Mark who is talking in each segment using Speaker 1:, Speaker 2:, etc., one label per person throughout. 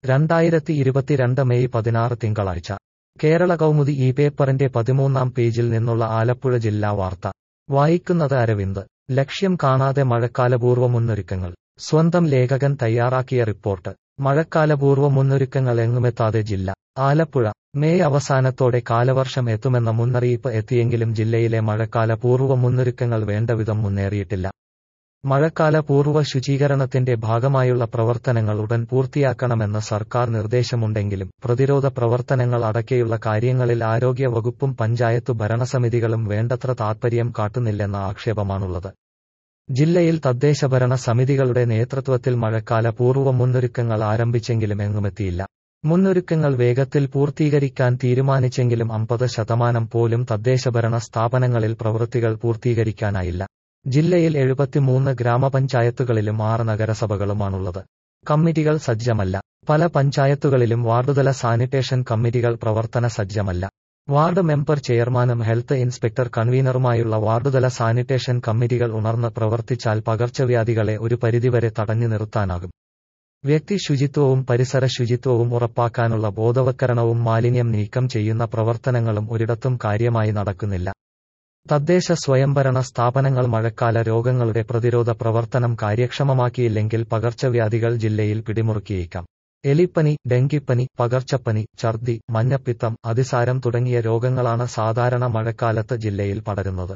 Speaker 1: രണ്ടായിരത്തി ഇരുപത്തിരണ്ട് മെയ് പതിനാറ് തിങ്കളാഴ്ച കേരള കൗമുദി ഈ പേപ്പറിന്റെ പതിമൂന്നാം പേജിൽ നിന്നുള്ള ആലപ്പുഴ ജില്ലാ വാർത്ത വായിക്കുന്നത് അരവിന്ദ് ലക്ഷ്യം കാണാതെ മഴക്കാലപൂർവ്വ മുന്നൊരുക്കങ്ങൾ സ്വന്തം ലേഖകൻ തയ്യാറാക്കിയ റിപ്പോർട്ട് മഴക്കാലപൂർവ്വ മുന്നൊരുക്കങ്ങൾ എങ്ങുമെത്താതെ ജില്ല ആലപ്പുഴ മെയ് അവസാനത്തോടെ കാലവർഷം എത്തുമെന്ന മുന്നറിയിപ്പ് എത്തിയെങ്കിലും ജില്ലയിലെ മഴക്കാല പൂർവ്വ മുന്നൊരുക്കങ്ങൾ വേണ്ടവിധം മുന്നേറിയിട്ടില്ല മഴക്കാല പൂർവ്വ ശുചീകരണത്തിന്റെ ഭാഗമായുള്ള പ്രവർത്തനങ്ങൾ ഉടൻ പൂർത്തിയാക്കണമെന്ന് സർക്കാർ നിർദ്ദേശമുണ്ടെങ്കിലും പ്രതിരോധ പ്രവർത്തനങ്ങൾ അടക്കെയുള്ള കാര്യങ്ങളിൽ ആരോഗ്യ വകുപ്പും പഞ്ചായത്തു ഭരണസമിതികളും വേണ്ടത്ര താൽപര്യം കാട്ടുന്നില്ലെന്ന ആക്ഷേപമാണുള്ളത് ജില്ലയിൽ തദ്ദേശഭരണ സമിതികളുടെ നേതൃത്വത്തിൽ മഴക്കാല പൂർവ്വ മുന്നൊരുക്കങ്ങൾ ആരംഭിച്ചെങ്കിലും എങ്ങുമെത്തിയില്ല മുന്നൊരുക്കങ്ങൾ വേഗത്തിൽ പൂർത്തീകരിക്കാൻ തീരുമാനിച്ചെങ്കിലും അമ്പത് ശതമാനം പോലും തദ്ദേശഭരണ സ്ഥാപനങ്ങളിൽ പ്രവൃത്തികൾ പൂർത്തീകരിക്കാനായില്ല ജില്ലയിൽ എഴുപത്തിമൂന്ന് ഗ്രാമപഞ്ചായത്തുകളിലും ആറ് നഗരസഭകളുമാണുള്ളത് കമ്മിറ്റികൾ സജ്ജമല്ല പല പഞ്ചായത്തുകളിലും വാർഡുതല സാനിറ്റേഷൻ കമ്മിറ്റികൾ പ്രവർത്തന സജ്ജമല്ല വാർഡ് മെമ്പർ ചെയർമാനും ഹെൽത്ത് ഇൻസ്പെക്ടർ കൺവീനറുമായുള്ള വാർഡുതല സാനിറ്റേഷൻ കമ്മിറ്റികൾ ഉണർന്ന് പ്രവർത്തിച്ചാൽ പകർച്ചവ്യാധികളെ ഒരു പരിധിവരെ തടഞ്ഞു നിർത്താനാകും വ്യക്തി ശുചിത്വവും പരിസര ശുചിത്വവും ഉറപ്പാക്കാനുള്ള ബോധവൽക്കരണവും മാലിന്യം നീക്കം ചെയ്യുന്ന പ്രവർത്തനങ്ങളും ഒരിടത്തും കാര്യമായി നടക്കുന്നില്ല തദ്ദേശ സ്വയംഭരണ സ്ഥാപനങ്ങൾ മഴക്കാല രോഗങ്ങളുടെ പ്രതിരോധ പ്രവർത്തനം കാര്യക്ഷമമാക്കിയില്ലെങ്കിൽ പകർച്ചവ്യാധികൾ ജില്ലയിൽ പിടിമുറുക്കിയേക്കാം എലിപ്പനി ഡെങ്കിപ്പനി പകർച്ചപ്പനി ഛർദി മഞ്ഞപ്പിത്തം അതിസാരം തുടങ്ങിയ രോഗങ്ങളാണ് സാധാരണ മഴക്കാലത്ത് ജില്ലയിൽ പടരുന്നത്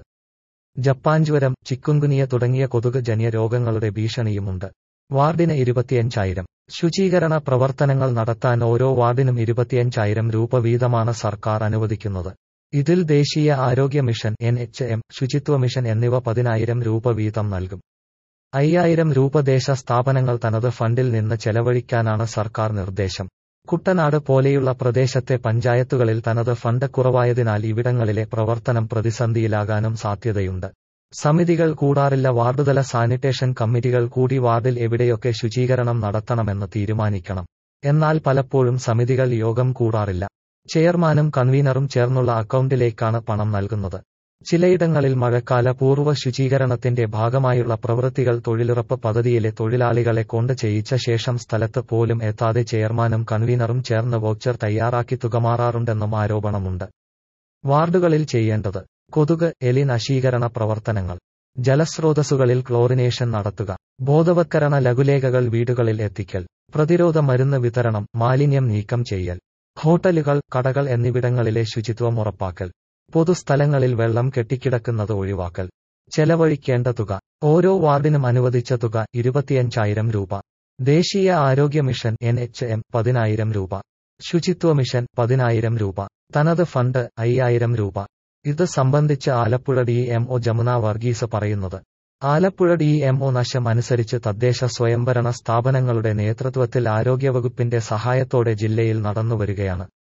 Speaker 1: ജപ്പാൻ ജ്വരം ചിക്കുൻകുനിയ തുടങ്ങിയ കൊതുക് ജന്യ രോഗങ്ങളുടെ ഭീഷണിയുമുണ്ട് വാർഡിന് ഇരുപത്തിയഞ്ചായിരം ശുചീകരണ പ്രവർത്തനങ്ങൾ നടത്താൻ ഓരോ വാർഡിനും ഇരുപത്തിയഞ്ചായിരം രൂപ വീതമാണ് സർക്കാർ അനുവദിക്കുന്നത് ഇതിൽ ദേശീയ ആരോഗ്യ മിഷൻ എൻ എച്ച് എം ശുചിത്വ മിഷൻ എന്നിവ പതിനായിരം രൂപ വീതം നൽകും അയ്യായിരം രൂപ ദേശ സ്ഥാപനങ്ങൾ തനത് ഫണ്ടിൽ നിന്ന് ചെലവഴിക്കാനാണ് സർക്കാർ നിർദ്ദേശം കുട്ടനാട് പോലെയുള്ള പ്രദേശത്തെ പഞ്ചായത്തുകളിൽ തനത് ഫണ്ട് കുറവായതിനാൽ ഇവിടങ്ങളിലെ പ്രവർത്തനം പ്രതിസന്ധിയിലാകാനും സാധ്യതയുണ്ട് സമിതികൾ കൂടാറില്ല വാർഡുതല സാനിറ്റേഷൻ കമ്മിറ്റികൾ കൂടി വാർഡിൽ എവിടെയൊക്കെ ശുചീകരണം നടത്തണമെന്ന് തീരുമാനിക്കണം എന്നാൽ പലപ്പോഴും സമിതികൾ യോഗം കൂടാറില്ല ചെയർമാനും കൺവീനറും ചേർന്നുള്ള അക്കൗണ്ടിലേക്കാണ് പണം നൽകുന്നത് ചിലയിടങ്ങളിൽ മഴക്കാല പൂർവ്വ ശുചീകരണത്തിന്റെ ഭാഗമായുള്ള പ്രവൃത്തികൾ തൊഴിലുറപ്പ് പദ്ധതിയിലെ തൊഴിലാളികളെ കൊണ്ട് ചെയ്യിച്ച ശേഷം സ്ഥലത്ത് പോലും എത്താതെ ചെയർമാനും കൺവീനറും ചേർന്ന് വോച്ചർ തയ്യാറാക്കി തുകമാറാറുണ്ടെന്നും ആരോപണമുണ്ട് വാർഡുകളിൽ ചെയ്യേണ്ടത് കൊതുക് എലി നശീകരണ പ്രവർത്തനങ്ങൾ ജലസ്രോതസ്സുകളിൽ ക്ലോറിനേഷൻ നടത്തുക ബോധവത്കരണ ലഘുലേഖകൾ വീടുകളിൽ എത്തിക്കൽ പ്രതിരോധ മരുന്ന് വിതരണം മാലിന്യം നീക്കം ചെയ്യൽ ഹോട്ടലുകൾ കടകൾ എന്നിവിടങ്ങളിലെ ശുചിത്വം ഉറപ്പാക്കൽ പൊതുസ്ഥലങ്ങളിൽ വെള്ളം കെട്ടിക്കിടക്കുന്നത് ഒഴിവാക്കൽ ചെലവഴിക്കേണ്ട തുക ഓരോ വാർഡിനും അനുവദിച്ച തുക ഇരുപത്തിയഞ്ചായിരം രൂപ ദേശീയ ആരോഗ്യ മിഷൻ എൻ എച്ച് എം പതിനായിരം രൂപ ശുചിത്വ മിഷൻ പതിനായിരം രൂപ തനത് ഫണ്ട് അയ്യായിരം രൂപ ഇത് സംബന്ധിച്ച് Alappuzha D M O Jamuna Varghese പറയുന്നത് ആലപ്പുഴ ഡി എം ഒ നശം അനുസരിച്ച് തദ്ദേശ സ്വയംഭരണ സ്ഥാപനങ്ങളുടെ നേതൃത്വത്തിൽ ആരോഗ്യവകുപ്പിന്റെ സഹായത്തോടെ ജില്ലയിൽ നടന്നുവരികയാണ്